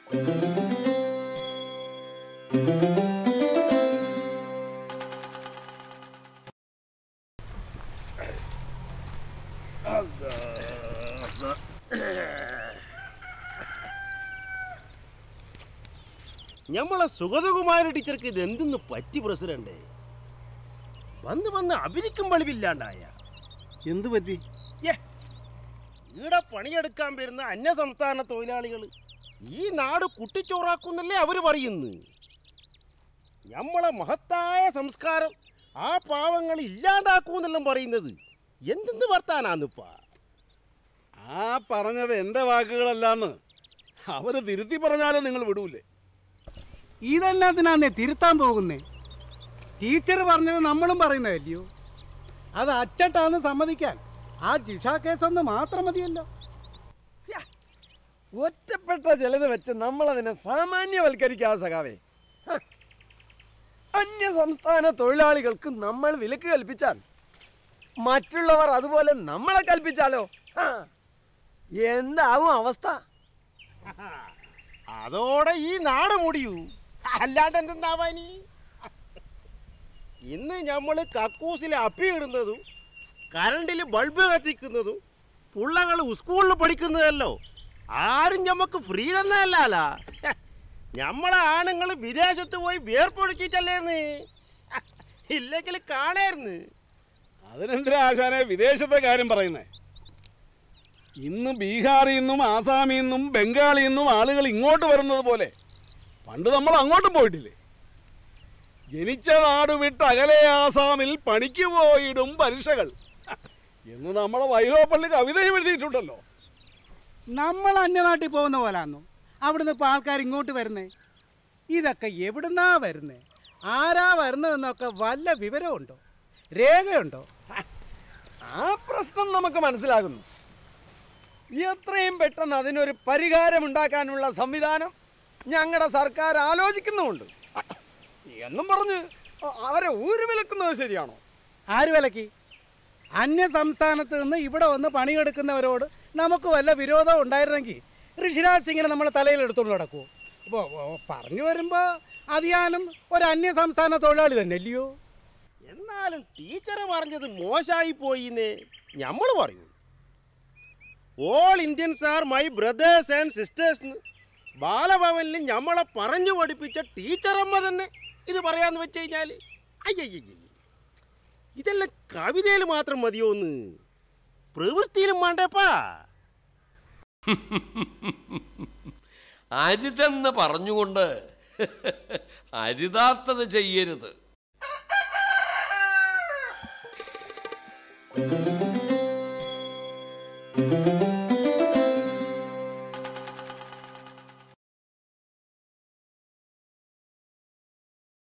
ഞമ്മളെ സുഗതകുമാരി ടീച്ചർക്ക് ഇത് എന്തെന്ന് പറ്റി പ്രസിഡന്റ് വന്ന് വന്ന് അഭിനിക്കും വെളിവില്ലാണ്ടായ എന്ത് പറ്റി ഏ ഈടെ പണിയെടുക്കാൻ വരുന്ന അന്യ സംസ്ഥാന തൊഴിലാളികൾ ഈ നാട് കുട്ടിച്ചോറാക്കുന്നല്ലേ അവര് പറയുന്നു ഞമ്മളെ മഹത്തായ സംസ്കാരം ആ പാവങ്ങൾ ഇല്ലാണ്ടാക്കൂന്നെല്ലാം പറയുന്നത് എന്തെന്ന് വർത്താനാന്നിപ്പാ ആ പറഞ്ഞത് എൻ്റെ വാക്കുകളല്ലാന്ന് അവര് തിരുത്തി പറഞ്ഞാലും നിങ്ങൾ വിടൂലേ ഇതെല്ലാത്തിനാന്നേ തിരുത്താൻ പോകുന്നേ ടീച്ചർ പറഞ്ഞത് നമ്മളും പറയുന്നതല്ലയോ അത് അച്ചട്ടാന്ന് സമ്മതിക്കാൻ ആ ജിഷ കേസൊന്ന് മാത്രം മതിയല്ലോ ഒറ്റപ്പെട്ട ചിലത് വെച്ച് നമ്മളതിനെ സാമാന്യവൽക്കരിക്കാതെ സഖാവേ ഹ. അന്യ സംസ്ഥാന തൊഴിലാളികൾക്ക് നമ്മൾ വിലക്ക് കൽപ്പിച്ചാൽ മറ്റുള്ളവർ അതുപോലെ നമ്മളെ കൽപ്പിച്ചാലോ ഹ. എന്താവും അവസ്ഥ അതോടെ ഈ നാട് മുടിയൂ അല്ലാണ്ട് എന്തെന്നാവാനി ഇന്ന് നമ്മൾ കക്കൂസിൽ അപ്പിയിടുന്നതും കറണ്ടിൽ ബൾബ് കത്തിക്കുന്നതും പിള്ളകൾ സ്കൂളിൽ പഠിക്കുന്നതല്ലോ ആരും ഞമ്മക്ക് ഫ്രീ തന്നല്ല ഞമ്മളെ ആണുങ്ങൾ വിദേശത്ത് പോയി വേർപ്പൊടുക്കിയിട്ടല്ലേന്ന് ഇല്ലെങ്കിൽ കാണായിരുന്നു അതിനെന്തിനാ ആശാനെ വിദേശത്തെ കാര്യം പറയുന്നേ ഇന്ന് ബീഹാറിൽ നിന്നും ആസാമിൽ നിന്നും ബംഗാളിൽ നിന്നും ആളുകൾ ഇങ്ങോട്ട് വരുന്നത് പോലെ പണ്ട് നമ്മൾ അങ്ങോട്ട് പോയിട്ടില്ലേ ജനിച്ച നാട് വിട്ട് അകലെ ആസാമിൽ പണിക്ക് പോയിടും പരീക്ഷകൾ എന്ന് നമ്മളെ വൈലോപ്പള്ളി കവിതയും എഴുതിയിട്ടുണ്ടല്ലോ നമ്മൾ അന്യനാട്ടിൽ പോകുന്ന പോലാന്നോ അവിടുന്ന് ഇപ്പോൾ ആൾക്കാർ ഇങ്ങോട്ട് വരുന്നേ ഇതൊക്കെ എവിടുന്നാ വരുന്നേ ആരാ വരുന്നതെന്നൊക്കെ വല്ല വിവരമുണ്ടോ രേഖയുണ്ടോ ആ പ്രശ്നം നമുക്ക് മനസ്സിലാകുന്നു എത്രയും പെട്ടെന്ന് അതിനൊരു പരിഹാരം ഉണ്ടാക്കാനുള്ള സംവിധാനം ഞങ്ങളുടെ സർക്കാർ ആലോചിക്കുന്നുമുണ്ട് എന്നും പറഞ്ഞ് അവരെ ഊര് വിലക്കുന്നത് ശരിയാണോ ആര് വിലക്കി അന്യ സംസ്ഥാനത്ത് നിന്ന് ഇവിടെ വന്ന് പണിയെടുക്കുന്നവരോട് നമുക്ക് വല്ല വിരോധം ഉണ്ടായിരുന്നെങ്കിൽ ഋഷിരാജ് സിംഗിനെ നമ്മളെ തലയിൽ എടുത്തുകൊണ്ട് നടക്കുമോ അപ്പോൾ പറഞ്ഞു വരുമ്പോൾ അതിയാനും ഒരു അന്യ സംസ്ഥാന തൊഴിലാളി തന്നെ അല്ലയോ എന്നാലും ടീച്ചർ പറഞ്ഞത് മോശമായി പോയിന്നേ നമ്മൾ പറയൂ all Indians are my brothers and sisters ബാലഭവനിൽ ഞമ്മളെ പറഞ്ഞു പഠിപ്പിച്ച ടീച്ചറമ്മ തന്നെ ഇത് പറയാന്ന് വെച്ച് കഴിഞ്ഞാൽ അയ്യയ്യ ഇതെല്ലാം കവിതയിൽ മാത്രം മതിയോന്ന് പ്രവൃത്തിയിലും വേണ്ടപ്പാ അരുതെന്ന് പറഞ്ഞുകൊണ്ട് അരുതാത്തത് ചെയ്യരുത്